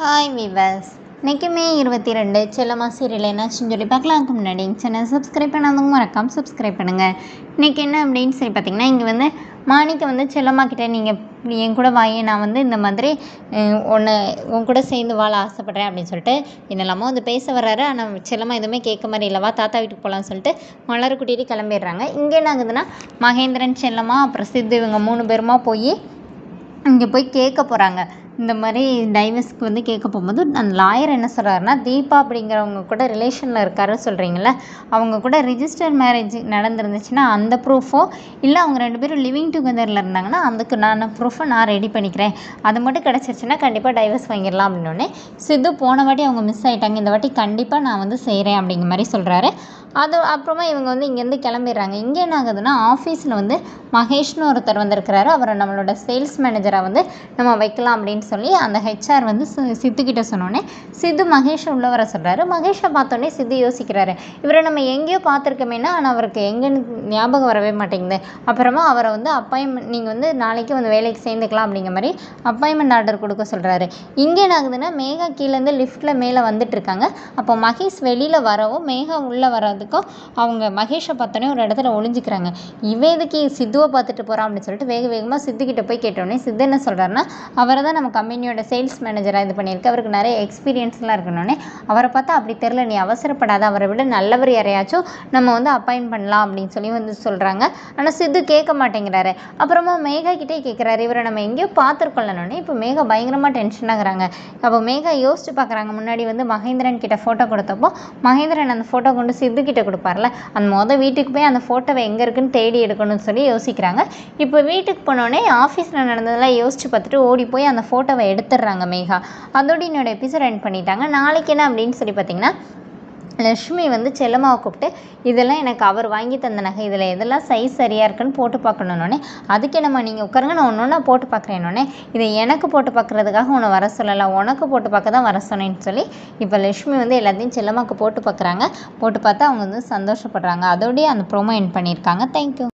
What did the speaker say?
hi viewers இன்றைக்கி மே இருபத்தி ரெண்டு செல்லம்மா சீரியல் என்னாச்சுன்னு சொல்லி பார்க்கலாம்க்கு முன்னாடி சேனல் சப்ஸ்கிரைப் பண்ணாதவங்க மறக்காம சப்ஸ்கிரைப் பண்ணுங்கள் இன்றைக்கி என்ன அப்படின்னு சொல்லி பார்த்தீங்கன்னா இங்கே வந்து மாணிக்க வந்து செல்லம்மா கிட்டே நீங்கள் என் கூட வாயே நான் வந்து இந்த மாதிரி ஒன்று உன் கூட சேர்ந்து வாழ ஆசைப்பட்றேன் அப்படின்னு சொல்லிட்டு என்னெல்லாமோ வந்து பேச வர்றாரு ஆனால் செல்லம்மா எதுவுமே கேட்க மாதிரி இல்லைவா தாத்தா வீட்டுக்கு போகலான்னு சொல்லிட்டு மலர் கூட்டிகிட்டு கிளம்பிடுறாங்க இங்கே என்ன ஆகுதுன்னா மகேந்திரன் செல்லம்மா அப்புறம் சித்து இவங்க மூணு பேருமா போய் இங்கே போய் கேட்க போகிறாங்க இந்த மாதிரி டைவர்ஸ்க்கு வந்து கேட்க போகும்போது அந்த லாயர் என்ன சொல்கிறாருன்னா தீபா அப்படிங்கிறவங்க கூட ரிலேஷனில் இருக்காரு சொல்கிறீங்கள அவங்க கூட ரிஜிஸ்டர் மேரேஜ் நடந்துருந்துச்சுன்னா அந்த ப்ரூஃபோ இல்லை அவங்க ரெண்டு பேரும் லிவிங் டுகெதரில் இருந்தாங்கன்னா அதுக்கு நான் ப்ரூஃபை நான் ரெடி பண்ணிக்கிறேன் அது மட்டும் கிடச்சிருச்சுன்னா கண்டிப்பாக டைவர்ஸ் வாங்கிடலாம் அப்படின்னோடனே சித்து போன வாட்டி அவங்க மிஸ் ஆகிட்டாங்க இந்த வாட்டி கண்டிப்பாக நான் வந்து செய்கிறேன் அப்படிங்கிற மாதிரி சொல்கிறாரு அது அப்புறமா இவங்க வந்து இங்கேருந்து கிளம்பிடுறாங்க இங்கே என்ன ஆகுதுன்னா ஆஃபீஸில் வந்து மகேஷ்னு ஒருத்தர் வந்திருக்கிறாரு அவரை நம்மளோட சேல்ஸ் மேனேஜராக வந்து நம்ம வைக்கலாம் அப்படின்னு சொல்லி அந்த ஹெச்ஆர் வந்து சி- சித்துக்கிட்ட சொன்னோன்னே சித்து மகேஷை உள்ள வர சொல்கிறாரு மகேஷை பார்த்தோன்னே சித்து யோசிக்கிறாரு இவரை நம்ம எங்கேயோ பார்த்துருக்கோமேனா ஆனால் அவருக்கு எங்கேன்னு ஞாபகம் வரவே மாட்டேங்குது அப்புறமா அவரை வந்து அப்பாயின்மெண்ட் நீங்கள் வந்து நாளைக்கு வந்து வேலைக்கு சேர்ந்துக்கலாம் அப்படிங்கிற மாதிரி அப்பாயின்மெண்ட் ஆர்டர் கொடுக்க சொல்கிறாரு இங்கே என்ன ஆகுதுன்னா மேகா கீழேருந்து லிஃப்ட்டில் மேலே வந்துட்டு இருக்காங்க அப்போ மகேஷ் வெளியில் வரவும் மேகா உள்ளே வர்றதுக்கும் அவங்க மகேஷை பார்த்தோன்னே ஒரு இடத்துல ஒளிஞ்சிக்கிறாங்க இவன் எதுக்கு சித்துவை பார்த்துட்டு போகிறான் அப்படின்னு சொல்லிட்டு வேக வேகமாக சித்துக்கிட்ட போய் கேட்டோடனே சித்து என்ன சொல்கிறாருன்னா அவரை தான் நம்ம கம்பெனியோட சேல்ஸ் மேனேஜராக இது பண்ணியிருக்கு அவருக்கு நிறைய எக்ஸ்பீரியன்ஸ்லாம் இருக்கணுன்னே அவரை பார்த்தா அப்படி தெரில நீ அவசரப்படாத அவரை விட நல்லவர் யாரையாச்சும் நம்ம வந்து அப்பாயின்ட் பண்ணலாம் அப்படின்னு சொல்லி வந்து சொல்கிறாங்க ஆனால் சித்து கேட்க மாட்டேங்கிறாரு அப்புறமா மேகா கிட்டே கேட்குறாரு இவரை நம்ம எங்கேயோ பார்த்துருக்கொள்ளனோடனே இப்போ மேகா பயங்கரமாக டென்ஷன் ஆகுறாங்க அப்போ மேகா யோசிச்சு பார்க்குறாங்க முன்னாடி வந்து மகேந்திரன் கிட்ட ஃபோட்டோ கொடுத்தப்போ மகேந்திரன் அந்த ஃபோட்டோ கொண்டு சித்து கிட்ட கொடுப்பார்ல அந்த மொதல் வீட்டுக்கு போய் அந்த ஃபோட்டோவை எங்கே இருக்குன்னு தேடி எடுக்கணும்னு சொல்லி யோசிக்கிறாங்க இப்போ வீட்டுக்கு போனோடனே ஆஃபீஸில் நடந்ததெல்லாம் யோசிச்சு பார்த்துட்டு ஓடி போய் அந்த ஃபோட்டோவை எடுத்துடுறாங்க மேகா அதோட என்னோட எபிசோட் எண்ட் பண்ணிட்டாங்க நாளைக்கு என்ன அப்படின்னு சொல்லி பார்த்தீங்கன்னா லக்ஷ்மி வந்து செல்லம்மாவை கூப்பிட்டு இதெல்லாம் எனக்கு அவர் வாங்கி தந்த நகை இதில் எதெல்லாம் சைஸ் சரியாக இருக்குன்னு போட்டு பார்க்கணுன்னே அதுக்கு என்னம்மா நீங்கள் உட்காருங்க நான் ஒன்று ஒன்றா போட்டு பார்க்குறேன்னொன்னே இதை எனக்கு போட்டு பார்க்குறதுக்காக உன்னை வர சொல்லலை உனக்கு போட்டு பார்க்க தான் வர சொன்னேன்னு சொல்லி இப்போ லக்ஷ்மி வந்து எல்லாத்தையும் செல்லம்மாவுக்கு போட்டு பார்க்குறாங்க போட்டு பார்த்தா அவங்க வந்து சந்தோஷப்படுறாங்க அதோடய அந்த ப்ரோமோ எண்ட் பண்ணியிருக்காங்க தேங்க்யூ